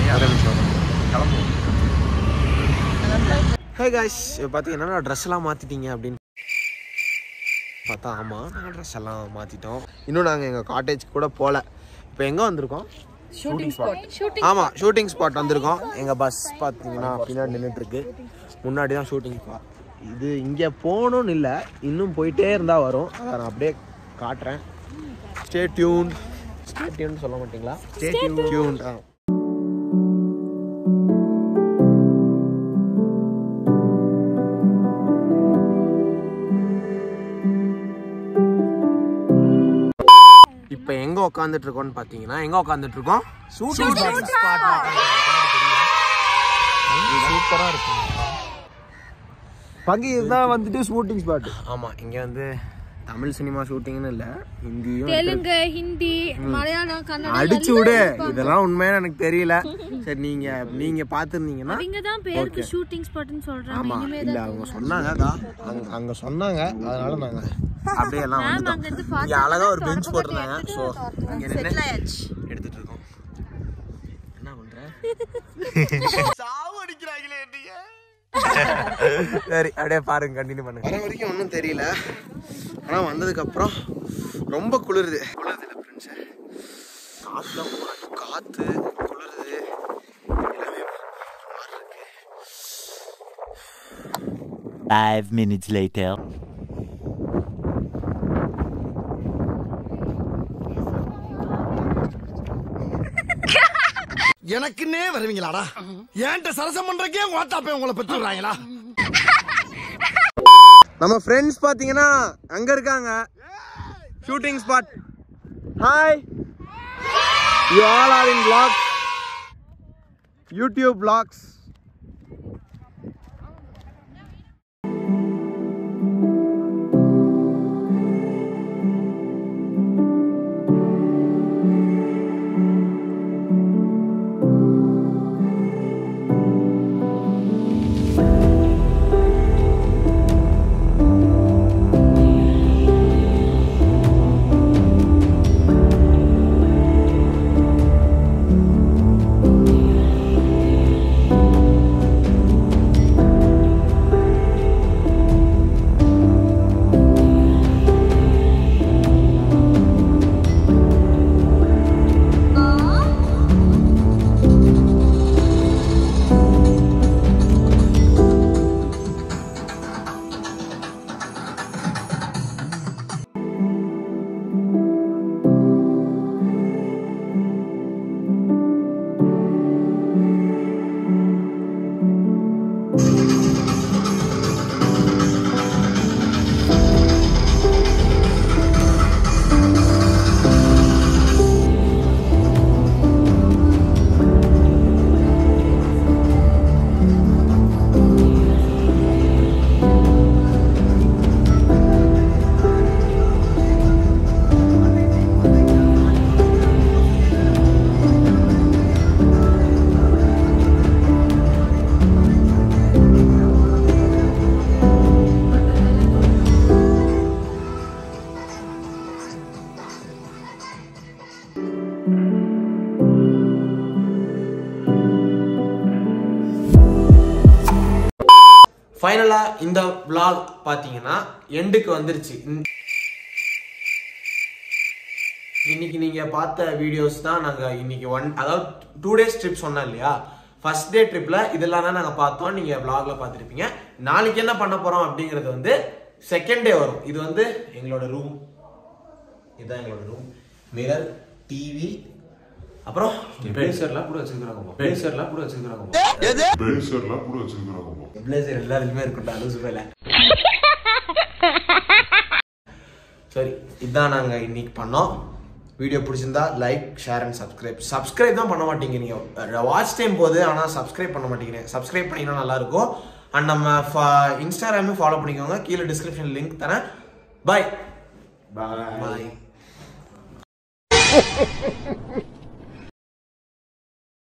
அதே நிமிஷம் கிளம்புவோம் ஹே காய்ஸ் இப்போ பார்த்தீங்கன்னா ட்ரெஸ்லாம் மாற்றிட்டீங்க அப்படின்னு பார்த்தா ஆமாம் நாங்கள் ட்ரெஸ் எல்லாம் மாற்றிட்டோம் இன்னும் நாங்கள் எங்கள் காட்டேஜ் கூட போகல இப்போ எங்கே வந்திருக்கோம் ஷூட்டிங் ஸ்பாட் ஆமாம் ஷூட்டிங் ஸ்பாட் வந்திருக்கோம் எங்கள் பஸ் பார்த்தீங்கன்னா பின்னாடி நின்றுட்டு இருக்கு முன்னாடி தான் ஷூட்டிங் ஸ்பாட் இது இங்கே போகணும்னு இல்லை இன்னும் போயிட்டே இருந்தால் வரும் அதை நான் அப்படியே காட்டுறேன் ஸ்டே டியூன் ஸ்டே டியூன் சொல்ல மாட்டீங்களா ஸ்டே டியூன் ஆ இப்போ எங்க உட்காந்துட்டு இருக்கோம்னு பாத்தீங்கன்னா எங்க உட்காந்துட்டு இருக்கோம் ஷூட்டிங் ஸ்பாட் சூப்பரா இருக்கும் பங்கு இதுதான் வந்துட்டு ஷூட்டிங் ஸ்பாட் ஆமா இங்க வந்து தமிழ் சினிமா ஷூட்டிங்னு இல்ல ஹிந்தியும் தெலுங்கு ஹிந்தி மலையாளம் கன்னடம் அடிச்சு விடு இதெல்லாம் உண்மையா எனக்கு தெரியல சரி நீங்க நீங்க பாத்துருந்தீங்கன்னா இங்க தான் பேருக்கு ஷூட்டிங் ஸ்பாட்னு சொல்றாங்க ஆமா இல்ல அவங்க சொன்னாங்க அதான். அங்க அங்க சொன்னாங்க அதனால நாங்க அப்படியே எல்லாம் வந்துட்டோம் அங்கிருந்து இங்க அழகா ஒரு பெஞ்ச் போட்டிருந்தாங்க சோ அங்க நின்னு எடுத்துட்டு இருக்கோம் என்ன பண்ற சாவு அடிக்கிறாங்களே நீங்க சரி அப்படியே பாருங்க கண்டினியூ பண்ணுங்க வர வரைக்கும் ஒன்றும் தெரியல ஆனா வந்ததுக்கு அப்புறம் ரொம்ப குளிருது குளிருது இல்லை ஃப்ரெண்ட்ஸ் காற்றுலாம் போறாங்க காத்து குளிருது எல்லாமே மாறி இருக்கு Five minutes later. எனக்குன்னே வருவீங்களாடா ஏன்ட்ட சரசம் பண்றக்கே ஓட்டாப்பே உங்களை பெற்றுறாங்களா நம்ம ஃப்ரெண்ட்ஸ் பாத்தீங்கன்னா அங்க இருக்காங்க shooting spot hi you all are in vlogs YouTube vlogs ஃபைனலாக இந்த vlog பார்த்தீங்கன்னா எண்டுக்கு வந்துருச்சு இந்த- இன்னைக்கு நீங்க பார்த்த வீடியோஸ் தான் நாங்க இன்னைக்கு ஒன் அதாவது டூ டேஸ் ட்ரிப் சொன்னேன் இல்லையா ஃபர்ஸ்ட் டே ட்ரிப்ல இதெல்லாம் தான் நாங்க பார்த்தோம் நீங்க vlogல பார்த்துருப்பீங்க நாளைக்கு என்ன பண்ண போறோம் அப்படிங்கிறது வந்து செகண்ட் டே வரும் இது வந்து எங்களோட ரூம் இதுதான் எங்களோட ரூம் மிரர் டிவி அப்புறம் பேசர்லாம் கூட வச்சிருக்காங்க பேசர்லாம் கூட வச்சிருக்காங்க பேசர்லாம் கூட வச்சிருக்கிறாங்க பிளேசர் எல்லாருமே இருக்கட்டும் அலூசு வேலை சரி இதான் நாங்க இன்னைக்கு பண்ணோம் வீடியோ பிடிச்சிருந்தா like share and subscribe subscribe தான் பண்ண மாட்டீங்க நீங்க வாட்ச் டைம் போகுது ஆனா சப்ஸ்கிரைப் பண்ண மாட்டேங்கிறேன் சப்ஸ்கிரைப் பண்ணிங்கன்னா நல்லா இருக்கும் அண்ட் நம்ம இன்ஸ்டாகிராமே ஃபாலோ பண்ணிக்கோங்க கீழே டிஸ்கிரிப்ஷன் லிங்க் தரேன் பை பாய்